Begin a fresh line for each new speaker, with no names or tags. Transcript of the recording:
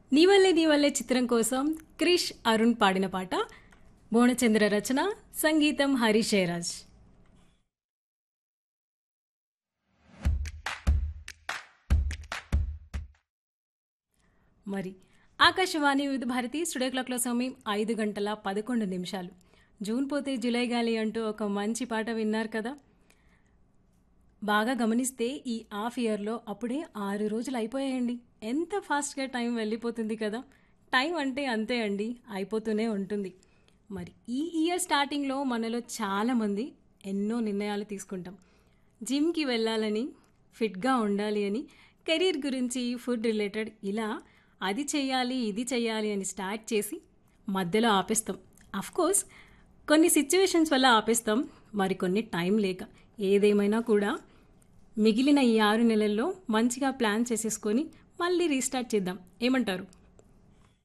నీవల్లే నీవల్లే చిత్రం కోసం క్రిష్ అరుణ్ పాడిన పాట భువనచంద్ర రచన సంగీతం హరీష్ జయరాజ్ మరి ఆకాశవాణి వివిధ భారతి స్టూడియో క్లాక్లో సమయం ఐదు గంటల పదకొండు నిమిషాలు జూన్ పోతే జూలై గాలి అంటూ ఒక మంచి పాట విన్నారు కదా బాగా గమనిస్తే ఈ హాఫ్ ఇయర్లో అప్పుడే ఆరు రోజులు అయిపోయాయండి ఎంత ఫాస్ట్గా టైం వెళ్ళిపోతుంది కదా టైం అంటే అంతే అండి అయిపోతూనే ఉంటుంది మరి ఈ ఇయర్ స్టార్టింగ్లో మనలో చాలామంది ఎన్నో నిర్ణయాలు తీసుకుంటాం జిమ్కి వెళ్ళాలని ఫిట్గా ఉండాలి అని కెరీర్ గురించి ఫుడ్ రిలేటెడ్ ఇలా అది చేయాలి ఇది చేయాలి అని స్టార్ట్ చేసి మధ్యలో ఆపేస్తాం కోర్స్ కొన్ని సిచ్యువేషన్స్ వల్ల ఆపేస్తాం మరికొన్ని టైం లేక ఏదేమైనా కూడా మిగిలిన ఈ ఆరు నెలల్లో మంచిగా ప్లాన్ చేసేసుకొని మళ్ళీ రీస్టార్ట్ చేద్దాం ఏమంటారు